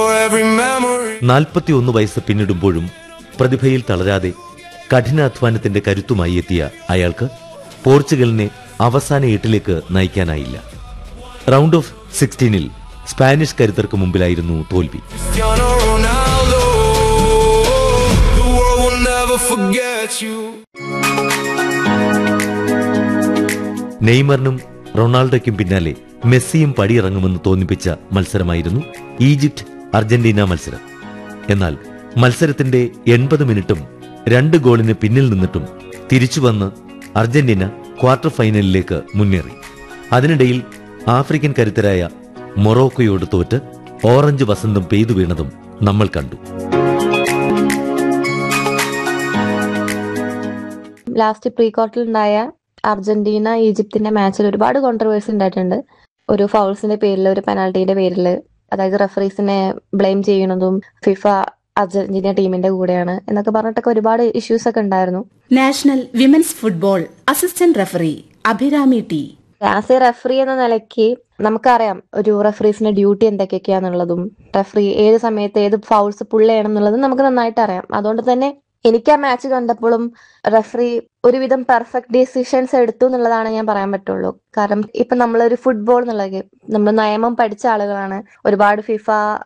every memory. നാൽപ്പത്തിയൊന്ന് വയസ്സ് പിന്നിടുമ്പോഴും പ്രതിഭയിൽ തളരാതെ കഠിനാധ്വാനത്തിന്റെ കരുത്തുമായി എത്തിയ അയാൾക്ക് പോർച്ചുഗലിനെ അവസാന എട്ടിലേക്ക് നയിക്കാനായില്ല റൗണ്ട് ഓഫ് സിക്സ്റ്റീനിൽ സ്പാനിഷ് കരുത്തർക്ക് മുമ്പിലായിരുന്നു തോൽവി Cristiano Ronaldo. The world will never forget you. നെയ്മറിനും റൊണാൾഡോയ്ക്കും പിന്നാലെ മെസ്സിയും പടിയിറങ്ങുമെന്ന് തോന്നിപ്പിച്ച മത്സരമായിരുന്നു ഈജിപ്റ്റ് അർജന്റീന മത്സരം എന്നാൽ മത്സരത്തിന്റെ എൺപത് മിനിറ്റും രണ്ട് ഗോളിന് പിന്നിൽ നിന്നിട്ടും തിരിച്ചുവന്ന് അർജന്റീന ക്വാർട്ടർ ഫൈനലിലേക്ക് മുന്നേറി അതിനിടയിൽ ആഫ്രിക്കൻ കരുത്തരായ മൊറോക്കോയോട് തോറ്റ് ഓറഞ്ച് വസന്തം പെയ്തു വീണതും നമ്മൾ കണ്ടു ലാസ്റ്റ് പ്രീ ക്വാർട്ടറിൽ ഉണ്ടായ അർജന്റീന ഈജിപ്തിന്റെ മാച്ചിൽ ഒരുപാട് കോൺട്രവേഴ്സി ഉണ്ടായിട്ടുണ്ട് ഒരു ഫൗൾസിന്റെ പേരിൽ ഒരു പെനാൾട്ടിയുടെ പേരിൽ അതായത് റെഫറീസിനെ ബ്ലെയിം ചെയ്യുന്നതും ഫിഫ അർജന്റീന ടീമിന്റെ കൂടെയാണ് എന്നൊക്കെ പറഞ്ഞിട്ടൊക്കെ ഒരുപാട് ഇഷ്യൂസ് ഒക്കെ ഉണ്ടായിരുന്നു national women's football assistant referee Abhirami T as a referee എന്ന നിലയ്ക്ക് നമുക്കറിയാം ഒരു റെഫറീസിന്റെ ഡ്യൂട്ടി എന്തൊക്കെയൊക്കെയാന്നുള്ളതും റെഫറി ഏത് സമയത്ത് ഏത് ഫൗൾസ് പുള്ള് ചെയ്യണം എന്നുള്ളതും നമുക്ക് നന്നായിട്ട് അറിയാം അതുകൊണ്ട് തന്നെ എനിക്ക് ആ മാച്ച് കണ്ടപ്പോഴും റെഫറി ഒരുവിധം പെർഫെക്റ്റ് ഡിസിഷൻസ് എടുത്തു എന്നുള്ളതാണ് ഞാൻ പറയാൻ പറ്റുള്ളൂ കാരണം ഇപ്പൊ നമ്മളൊരു ഫുട്ബോൾ എന്നുള്ളത് നമ്മൾ നിയമം പഠിച്ച ആളുകളാണ് ഒരുപാട് ഫിഫ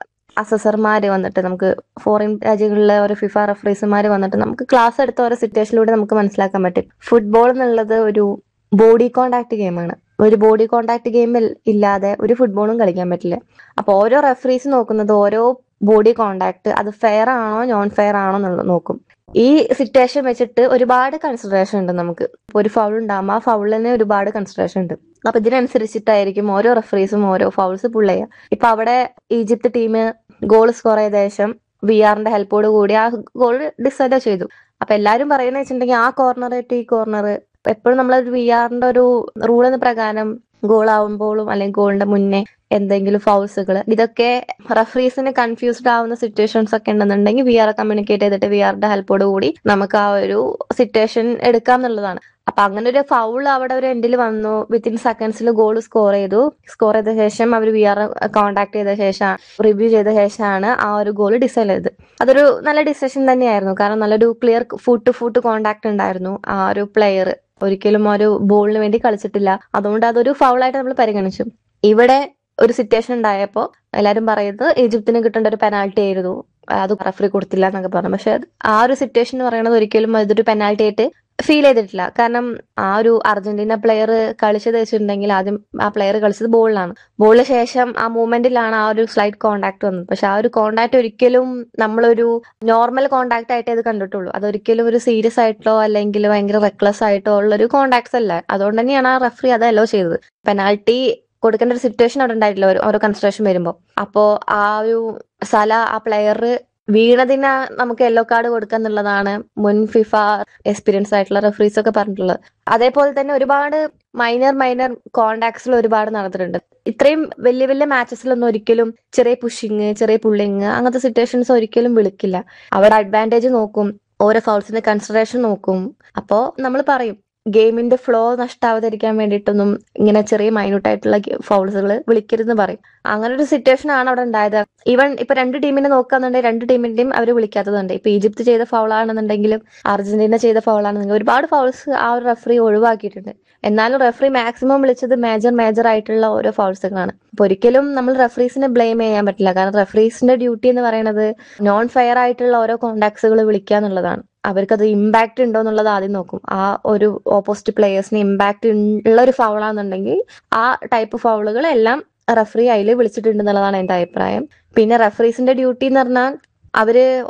അസസർമാര് വന്നിട്ട് നമുക്ക് ഫോറിൻ രാജ്യങ്ങളിലെ ഓരോ ഫിഫ റെഫറീസുമാര് വന്നിട്ട് നമുക്ക് ക്ലാസ് എടുത്ത ഓരോ സിറ്റുവേഷനിലൂടെ നമുക്ക് മനസ്സിലാക്കാൻ പറ്റും ഫുട്ബോൾ എന്നുള്ളത് ഒരു ബോഡി കോണ്ടാക്ട് ഗെയിമാണ് ഒരു ബോഡി കോണ്ടാക്ട് ഗെയിമിൽ ഇല്ലാതെ ഒരു ഫുട്ബോളും കളിക്കാൻ പറ്റില്ല അപ്പൊ ഓരോ റെഫറീസ് നോക്കുന്നത് ഓരോ ബോഡി കോണ്ടാക്ട് അത് ഫെയർ ആണോ നോൺ ഫെയർ ആണോ എന്നുള്ളത് നോക്കും ഈ സിറ്റുവേഷൻ വെച്ചിട്ട് ഒരുപാട് കൺസിഡറേഷൻ ഉണ്ട് നമുക്ക് ഇപ്പൊ ഒരു ഫൗൾ ഉണ്ടാകുമ്പോൾ ആ ഫൗളിന് ഒരുപാട് കൺസിഡറേഷൻ ഉണ്ട് അപ്പൊ ഇതിനനുസരിച്ചിട്ടായിരിക്കും ഓരോ റെഫറീസും ഓരോ ഫൗൾസ് പുൾ ചെയ്യുക ഇപ്പൊ അവിടെ ഈജിപ്ത് ടീം ഗോൾ സ്കോർ ചെയ്ത ശേഷം വി ആറിന്റെ ഹെൽപ്പോട് കൂടി ആ ഗോൾ ഡിസൈഡ് ചെയ്തു അപ്പൊ എല്ലാരും പറയുന്നത് വെച്ചിട്ടുണ്ടെങ്കിൽ ആ കോർണർ ടു ഈ കോർണർ എപ്പോഴും നമ്മൾ വി ആറിന്റെ ഒരു റൂൾ എന്ന പ്രകാരം ഗോൾ ആവുമ്പോഴും അല്ലെങ്കിൽ ഗോളിന്റെ മുന്നേ എന്തെങ്കിലും ഫൗൾസുകൾ ഇതൊക്കെ റഫറീസിന് കൺഫ്യൂസ്ഡ് ആവുന്ന സിറ്റുവേഷൻസ് ഒക്കെ ഉണ്ടെന്നുണ്ടെങ്കിൽ വി ആർ കമ്മ്യൂണിക്കേറ്റ് ചെയ്തിട്ട് വി ആറിന്റെ ഹെൽപ്പോട് കൂടി നമുക്ക് ആ ഒരു സിറ്റുവേഷൻ എടുക്കാം എന്നുള്ളതാണ് അപ്പൊ അങ്ങനെ ഒരു ഫൗൾ അവിടെ ഒരു എൻഡിൽ വന്നു വിത്തിൻ സെക്കൻഡ്സിൽ ഗോൾ സ്കോർ ചെയ്തു സ്കോർ ചെയ്ത ശേഷം അവർ വി ആർ കോൺടാക്ട് ചെയ്ത ശേഷം റിവ്യൂ ചെയ്ത ശേഷമാണ് ആ ഒരു ഗോൾ ഡിസൈഡ് ചെയ്തത് അതൊരു നല്ല ഡിസിഷൻ തന്നെയായിരുന്നു കാരണം നല്ലൊരു clear foot to foot contact ഉണ്ടായിരുന്നു ആ ഒരു പ്ലെയർ ഒരിക്കലും ഒരു ബോളിന് വേണ്ടി കളിച്ചിട്ടില്ല അതുകൊണ്ട് അതൊരു ഫൗളായിട്ട് നമ്മൾ പരിഗണിച്ചു ഇവിടെ ഒരു സിറ്റുവേഷൻ ഉണ്ടായപ്പോ എല്ലാരും പറയുന്നത് ഈജിപ്തിന് കിട്ടേണ്ട ഒരു പെനാൽറ്റി ആയിരുന്നു അത് റഫറി കൊടുത്തില്ല എന്നൊക്കെ പറഞ്ഞു പക്ഷെ അത് ആ ഒരു സിറ്റുവേഷൻ എന്ന് പറയുന്നത് ഒരിക്കലും അതൊരു പെനാൽറ്റി ആയിട്ട് ഫീൽ ചെയ്തിട്ടില്ല കാരണം ആ ഒരു അർജന്റീന പ്ലെയർ കളിച്ചത് വെച്ചിട്ടുണ്ടെങ്കിൽ ആദ്യം ആ പ്ലെയർ കളിച്ചത് ബോളിലാണ് ബോളിന് ശേഷം ആ മൂവ്മെന്റിലാണ് ആ ഒരു സ്ലൈഡ് കോണ്ടാക്ട് വന്നത് പക്ഷെ ആ ഒരു കോണ്ടാക്ട് ഒരിക്കലും നമ്മളൊരു നോർമൽ കോണ്ടാക്ട് ആയിട്ടേ അത് കണ്ടിട്ടുള്ളൂ അതൊരിക്കലും ഒരു സീരിയസ് ആയിട്ടോ അല്ലെങ്കിൽ ഭയങ്കര റെക്ലസ് ആയിട്ടോ ഉള്ള ഒരു കോണ്ടാക്ട്സ് അല്ല അതുകൊണ്ട് തന്നെയാണ് ആ റെഫറി അത് അലോ ചെയ്തത് പെനാൽറ്റി കൊടുക്കേണ്ട ഒരു സിറ്റുവേഷൻ അവിടെ ഉണ്ടായിട്ടില്ല ഓരോ- ഓരോ കൺസ്ട്രക്ഷൻ വരുമ്പോൾ അപ്പോ ആ ഒരു സല ആ പ്ലെയർ വീണതിന് നമുക്ക് യെല്ലോ കാർഡ് കൊടുക്കുക എന്നുള്ളതാണ് മുൻ ഫിഫ എക്സ്പീരിയൻസ് ആയിട്ടുള്ള റെഫറീസ് ഒക്കെ പറഞ്ഞിട്ടുള്ളത് അതേപോലെ തന്നെ ഒരുപാട് മൈനർ മൈനർ കോണ്ടാക്ട്സിൽ ഒരുപാട് നടന്നിട്ടുണ്ട് ഇത്രയും വലിയ വലിയ മാച്ചസിലൊന്നും ഒരിക്കലും ചെറിയ പുഷിങ് ചെറിയ പുള്ളിങ് അങ്ങനത്തെ സിറ്റുവേഷൻസ് ഒരിക്കലും വിളിക്കില്ല അവിടെ അഡ്വാൻറ്റേജ് നോക്കും ഓരോ ഫൗൾസിന്റെ കൺസിഡറേഷൻ നോക്കും അപ്പോ നമ്മൾ പറയും ഗെയിമിന്റെ ഫ്ലോ നഷ്ടാവാതിരിക്കാൻ വേണ്ടിയിട്ടൊന്നും ഇങ്ങനെ ചെറിയ മൈന്യൂട്ട് ആയിട്ടുള്ള ഫൗൾസുകൾ വിളിക്കരുതെന്ന് പറയും അങ്ങനെ ഒരു സിറ്റുവേഷൻ ആണ് അവിടെ ഉണ്ടായത് ഈവൻ ഇപ്പൊ രണ്ട് ടീമിനെ നോക്കാന്നുണ്ടെങ്കിൽ രണ്ട് ടീമിന്റെയും അവർ വിളിക്കാത്തതുണ്ട് ഇപ്പൊ ഈജിപ്ത് ചെയ്ത ഫൗൾ ആണെന്നുണ്ടെങ്കിലും അർജന്റീന ചെയ്ത ഫൗൾ ആണെന്നുണ്ടെങ്കിൽ ഒരുപാട് ഫൗൾസ് ആ ഒരു റെഫറി ഒഴിവാക്കിയിട്ടുണ്ട് എന്നാലും റെഫറി മാക്സിമം വിളിച്ചത് മേജർ മേജർ ആയിട്ടുള്ള ഓരോ ഫൗൾസുകളാണ് അപ്പൊ ഒരിക്കലും നമ്മൾ റെഫറീസിനെ ബ്ലെയിം ചെയ്യാൻ പറ്റില്ല കാരണം റെഫറീസിന്റെ ഡ്യൂട്ടി എന്ന് പറയുന്നത് നോൺ ഫെയർ ആയിട്ടുള്ള ഓരോ കോണ്ടാക്ട്സുകൾ വിളിക്കുക എന്നുള്ളതാണ് അവർക്കത് ഇമ്പാക്ട് ഉണ്ടോ എന്നുള്ളത് ആദ്യം നോക്കും ആ ഒരു ഓപ്പോസിറ്റ് പ്ലേയേഴ്സിന് ഇമ്പാക്ട് ഉള്ള ഒരു ഫൗളാണെന്നുണ്ടെങ്കിൽ ആ ടൈപ്പ് ഫൗളുകൾ എല്ലാം റെഫറി അതിൽ വിളിച്ചിട്ടുണ്ട് എന്നുള്ളതാണ് എന്റെ അഭിപ്രായം പിന്നെ റെഫറീസിന്റെ ഡ്യൂട്ടി എന്ന് പറഞ്ഞാൽ അവര്